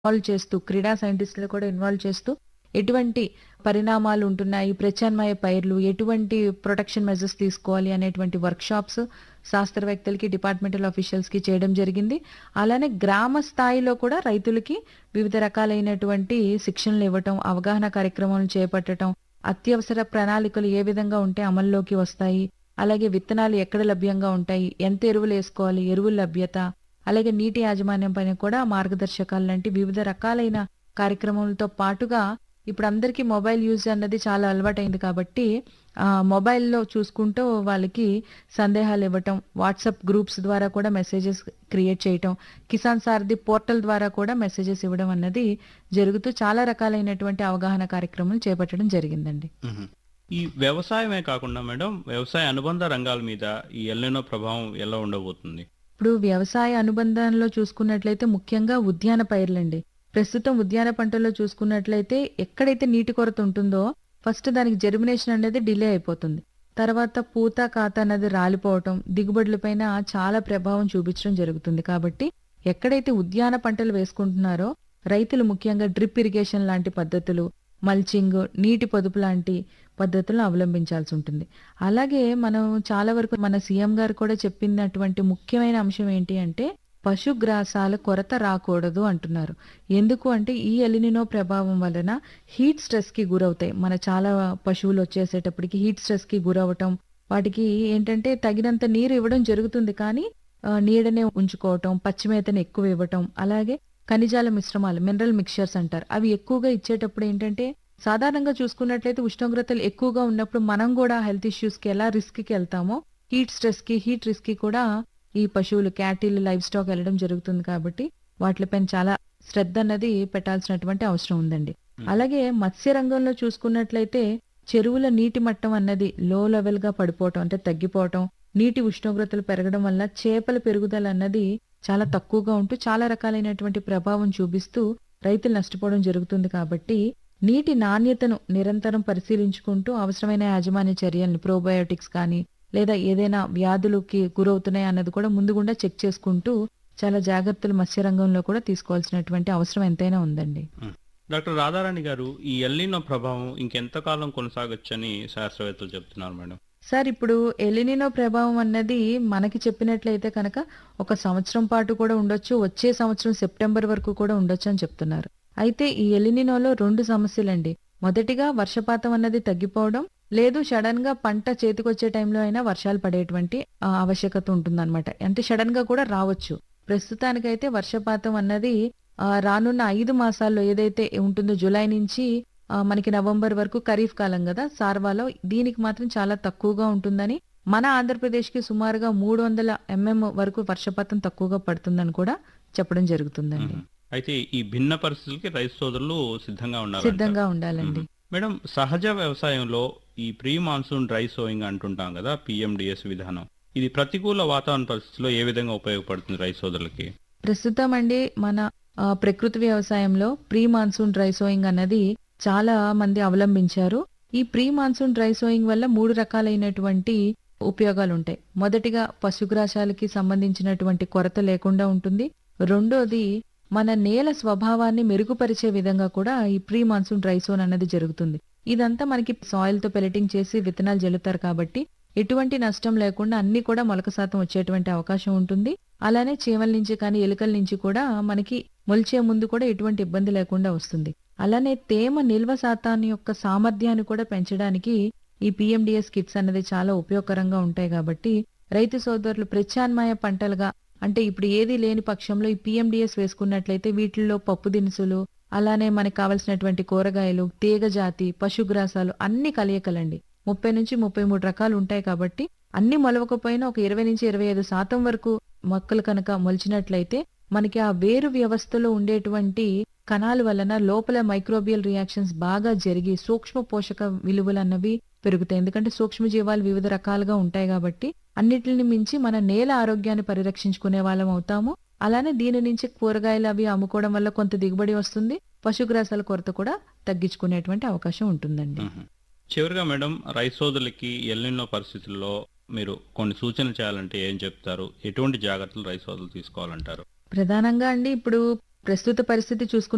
Involve చేస్తూ క్రీడా సైంటిస్టులు కూడా ఇన్వాల్వ్ చేస్తూ ఎటువంటి పరిణామాలు ఉంటున్నాయి ప్రత్యామ్నాయ పైర్లు ఎటువంటి ప్రొటెక్షన్ మెజర్స్ తీసుకోవాలి అనేటువంటి వర్క్ షాప్స్ శాస్త్రవేత్తలకి డిపార్ట్మెంటల్ ఆఫీషియల్స్ కి చేయడం జరిగింది అలానే గ్రామ స్థాయిలో కూడా రైతులకి వివిధ రకాలైనటువంటి శిక్షణలు ఇవ్వటం అవగాహన కార్యక్రమాలను చేపట్టడం అత్యవసర ప్రణాళికలు ఏ విధంగా ఉంటే అమల్లోకి వస్తాయి అలాగే విత్తనాలు ఎక్కడ లభ్యంగా ఉంటాయి ఎంత ఎరువులు వేసుకోవాలి ఎరువుల లభ్యత అలాగే నీటి యాజమాన్యం పైన కూడా మార్గదర్శకాలు లాంటి వివిధ రకాలైన కార్యక్రమాలతో పాటుగా ఇప్పుడు అందరికీ మొబైల్ యూజ్ అన్నది చాలా అలవాటైంది కాబట్టి ఆ మొబైల్లో చూసుకుంటూ వాళ్ళకి సందేహాలు ఇవ్వటం వాట్సాప్ గ్రూప్స్ ద్వారా కూడా మెసేజెస్ క్రియేట్ చేయటం కిసాన్ సారథి పోర్టల్ ద్వారా కూడా మెసేజెస్ ఇవ్వడం అన్నది జరుగుతూ చాలా రకాలైనటువంటి అవగాహన కార్యక్రమాలు చేపట్టడం జరిగిందండి మ్మ్. ఈ వ్యవసాయమే కాకుండా మేడం వ్యవసాయ అనుబంధ రంగాల మీద ఈ ఎల్లినో ప్రభావం ఎలా ఉండబోతుంది ఇప్పుడు వ్యవసాయ అనుబంధంలో చూసుకున్నట్లయితే ముఖ్యంగా ఉద్యాన పైర్లండి ప్రస్తుతం ఉద్యాన పంటల్లో చూసుకున్నట్లయితే ఎక్కడైతే నీటి కొరత ఉంటుందో ఫస్ట్ దానికి జర్మినేషన్ అనేది డిలే అయిపోతుంది తర్వాత పూత కాత అన్నది రాలిపోవటం దిగుబడులపైన చాలా ప్రభావం చూపించడం జరుగుతుంది కాబట్టి ఎక్కడైతే ఉద్యాన పంటలు వేసుకుంటున్నారో రైతులు ముఖ్యంగా డ్రిప్ ఇరిగేషన్ లాంటి పద్ధతులు మల్చింగ్ నీటి పొదుపు లాంటి పద్ధతులను అవలంబించాల్సి ఉంటుంది అలాగే మనం చాలా వరకు మన సీఎం గారు కూడా చెప్పినటువంటి ముఖ్యమైన అంశం ఏంటి అంటే పశుగ్రాసాల కొరత రాకూడదు అంటున్నారు ఎందుకు అంటే ఈ ఎలినినో ప్రభావం వలన హీట్ స్ట్రెస్ కి గురవుతాయి మన చాలా పశువులు వచ్చేసేటప్పటికి హీట్ స్ట్రెస్ కి గురవటం వాటికి ఏంటంటే తగినంత నీరు ఇవ్వడం జరుగుతుంది కానీ ఆ, నీడనే ఉంచుకోవటం పచ్చిమేతను ఎక్కువ ఇవ్వటం అలాగే ఖనిజాల మిశ్రమాలు మినరల్ మిక్చర్స్ అంటారు అవి ఎక్కువగా ఇచ్చేటప్పుడు ఏంటంటే సాధారణంగా చూసుకున్నట్లయితే ఉష్ణోగ్రతలు ఎక్కువగా ఉన్నప్పుడు మనం కూడా హెల్త్ ఇష్యూస్ కి ఎలా రిస్క్ కి వెళ్తామో హీట్ స్ట్రెస్ కి హీట్ రిస్క్ కి కూడా ఈ పశువులు క్యాటిల్ లైవ్ స్టాక్ వెళ్ళడం జరుగుతుంది కాబట్టి వాటిపైన చాలా శ్రద్ధ అన్నది పెట్టాల్సినటువంటి అవసరం ఉందండి అలాగే మత్స్య రంగంలో చూసుకున్నట్లయితే చెరువుల నీటి మట్టం అన్నది లో లెవెల్ గా పడిపోవటం అంటే తగ్గిపోవటం నీటి ఉష్ణోగ్రతలు పెరగడం వల్ల చేపల పెరుగుదల అన్నది చాలా తక్కువగా ఉంటూ చాలా రకాలైనటువంటి ప్రభావం చూపిస్తూ రైతులు నష్టపోవడం జరుగుతుంది కాబట్టి నీటి నాణ్యతను నిరంతరం పరిశీలించుకుంటూ అవసరమైన యాజమాన్య చర్యలను ప్రోబయోటిక్స్ కానీ లేదా ఏదైనా వ్యాధులకి గురవుతున్నాయి అన్నది కూడా ముందుగుండా చెక్ చేసుకుంటూ చాలా జాగ్రత్తలు మత్స్య రంగంలో కూడా తీసుకోవాల్సినటువంటి అవసరం ఎంతైనా ఉందండి డాక్టర్ రాధారాణి గారు ఈ ఎల్లినో ప్రభావం ఇంకెంతకాలం కొనసాగొచ్చని శాస్త్రవేత్తలు చెప్తున్నారు మేడం సార్ ఇప్పుడు ఎలినినో ప్రభావం అన్నది మనకి చెప్పినట్లయితే కనుక ఒక సంవత్సరం పాటు కూడా ఉండొచ్చు వచ్చే సంవత్సరం సెప్టెంబర్ వరకు కూడా ఉండొచ్చు అని చెప్తున్నారు అయితే ఈ ఎలినినోలో రెండు సమస్యలండి మొదటిగా వర్షపాతం అన్నది తగ్గిపోవడం లేదు సడన్ గా పంట చేతికొచ్చే టైంలో అయినా వర్షాలు పడేటువంటి ఆ, ఆవశ్యకత ఉంటుందన్నమాట అంటే సడన్ గా కూడా రావచ్చు ప్రస్తుతానికైతే వర్షపాతం అన్నది ఆ, రానున్న ఐదు మాసాల్లో ఏదైతే ఉంటుందో జూలై నుంచి ఆ, మనకి నవంబర్ వరకు ఖరీఫ్ కాలం కదా సార్వాలో దీనికి మాత్రం చాలా తక్కువగా ఉంటుందని మన ఆంధ్రప్రదేశ్ కి సుమారుగా మూడు వందల ఎంఎం వరకు వర్షపాతం తక్కువగా పడుతుందని కూడా చెప్పడం జరుగుతుందండి మ్మ్. అయితే ఈ భిన్న పరిస్థితులకి రైతు సోదరులు సిద్ధంగా ఉండాలి సిద్ధంగా ఉండాలండి మేడం సహజ వ్యవసాయంలో ఈ ప్రీ మాన్సూన్ డ్రై సోయింగ్ అంటుంటాం కదా పిఎండిఎస్ విధానం ఇది ప్రతికూల వాతావరణ పరిస్థితుల్లో ఏ విధంగా ఉపయోగపడుతుంది రైతు సోదరులకి ప్రస్తుతం అండి మన ఆ, ప్రకృతి వ్యవసాయంలో ప్రీ మాన్సూన్ డ్రై సోయింగ్ అన్నది చాలా మంది అవలంబించారు ఈ ప్రీ మాన్సూన్ డ్రై సోయింగ్ వల్ల మూడు రకాలైనటువంటి ఉపయోగాలు ఉంటాయి మొదటిగా పశుగ్రాసాలకి సంబంధించినటువంటి కొరత లేకుండా ఉంటుంది రెండోది మన నేల స్వభావాన్ని మెరుగుపరిచే విధంగా కూడా ఈ ప్రీ మాన్సూన్ డ్రై సోన్ అన్నది జరుగుతుంది ఇదంతా మనకి సాయిల్ తో పెలటింగ్ చేసి విత్తనాలు జల్లుతారు కాబట్టి ఎటువంటి నష్టం లేకుండా అన్ని కూడా మొలక శాతం వచ్చేటువంటి అవకాశం ఉంటుంది అలానే చీమల నుంచి కానీ ఎలుకల నుంచి కూడా మనకి మొలిచే ముందు కూడా ఎటువంటి ఇబ్బంది లేకుండా వస్తుంది అలానే తేమ నిల్వ శాతాన్ని యొక్క సామర్థ్యాన్ని కూడా పెంచడానికి ఈ పిఎండిఎస్ కిట్స్ అనేది చాలా ఉపయోగకరంగా ఉంటాయి కాబట్టి రైతు సోదరులు ప్రత్యామ్నాయ పంటలుగా అంటే ఇప్పుడు ఏది లేని పక్షంలో ఈ పిఎండిఎస్ వేసుకున్నట్లయితే వీటిల్లో పప్పు దినుసులు అలానే మనకు కావలసినటువంటి కూరగాయలు తీగ జాతి పశుగ్రాసాలు అన్ని కలయికలండి ముప్పై నుంచి ముప్పై మూడు రకాలు ఉంటాయి కాబట్టి అన్ని మొలవకపోయినా ఒక ఇరవై నుంచి ఇరవై ఐదు శాతం వరకు మొక్కలు కనుక మొలిచినట్లయితే మనకి ఆ వేరు వ్యవస్థలో ఉండేటువంటి కణాల వలన లోపల మైక్రోబియల్ రియాక్షన్స్ బాగా జరిగి సూక్ష్మ పోషక విలువలు అన్నవి పెరుగుతాయి ఎందుకంటే సూక్ష్మ జీవాలు వివిధ రకాలుగా ఉంటాయి కాబట్టి అన్నిటిని మించి మన నేల ఆరోగ్యాన్ని పరిరక్షించుకునే వాళ్ళం అవుతాము అలానే దీని నుంచి కూరగాయలు అవి అమ్ముకోవడం వల్ల కొంత దిగుబడి వస్తుంది పశుగ్రాసాల కొరత కూడా తగ్గించుకునేటువంటి అవకాశం ఉంటుందండి మ్మ్. చివరిగా మేడం రైతు సోదరులకి ఎల్లినో పరిస్థితుల్లో మీరు కొన్ని సూచనలు చేయాలంటే ఏం చెప్తారు ఎటువంటి జాగ్రత్తలు రైతు సోదరులు తీసుకోవాలంటారు ప్రధానంగా అండి ఇప్పుడు ప్రస్తుత పరిస్థితి చూసుకున్న